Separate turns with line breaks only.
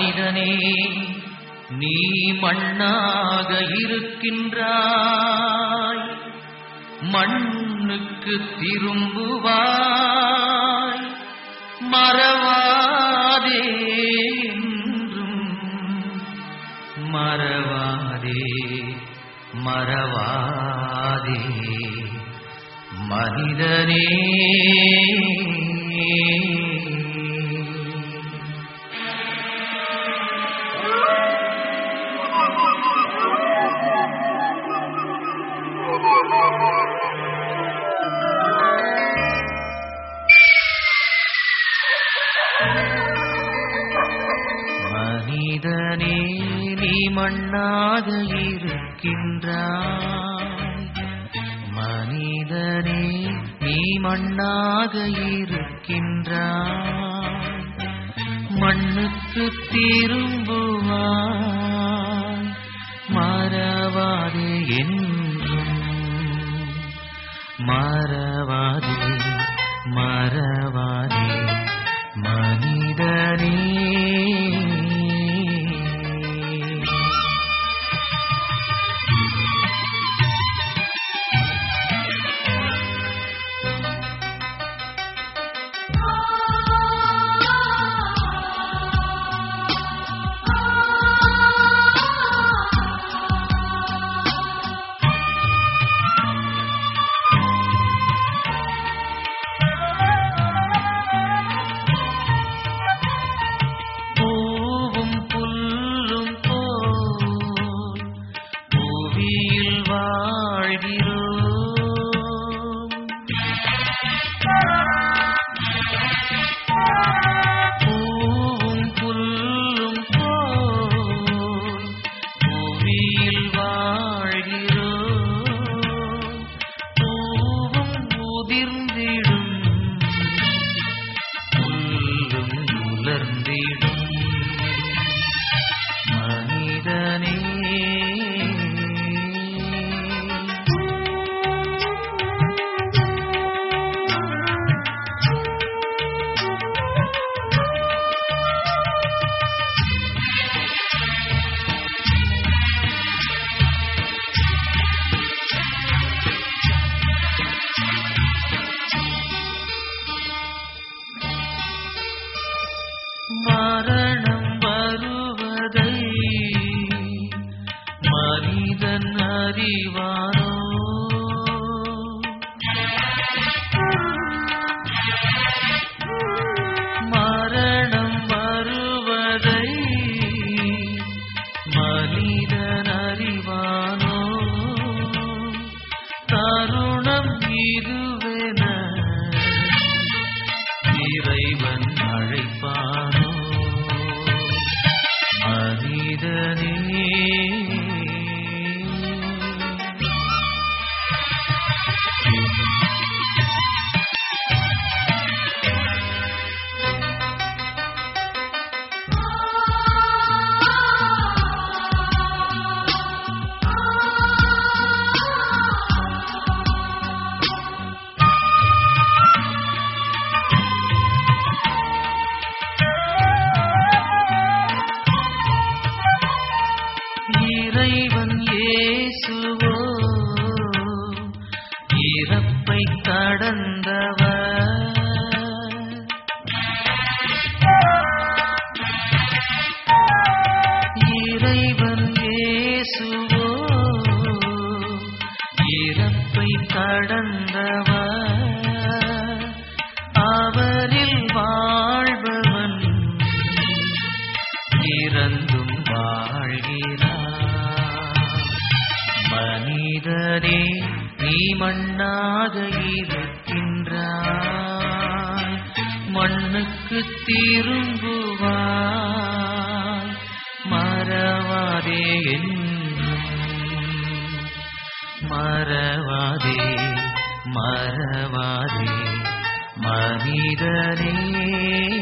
மனிதனே நீ மண்ணாக இருக்கின்றாய் மண்ணுக்கு திரும்புவாய் மறவாதே என்றும் மறவாதே மறவாதே மனிதனே மனிதனே நீ மண்ணாக இருக்கின்றாய் மனிதனே நீ மண்ணாக இருக்கின்றாய் மண்ணுக்கு திரும்புவாய் மறவாதே என்றும் மறவாதே மறவாதே மனிதனே பூவும் புல்லும் போல் புவியில் வாழ்கிறோம் பூவும் புல்லும் போல் புவியில் வாழ்கிறோம் பூவும் உதிர்ந்திடும் புல்லும் உலர்ந்திடும் மனிதனே மரணம் வருவதை மனிதன் அறிவானோ மரணம் வருவதை மனிதன் அறிவானோ தருணம் இதுவென இறைவன் அழைப்பானோ மனிதனே இறைவன் இயேசுவோ இறப்பை கடந்தவர் இறைவன் இயேசுவோ இறப்பை கடந்தவர் அவரில் வாழ்பவன் இறந்தும் வாழ்கிறார் மனிதனே நீ மண்ணாக இருக்கின்றாய் மண்ணுக்கு திரும்புவாய் மறவாதே என்றும் மறவாதே மறவாதே மனிதனே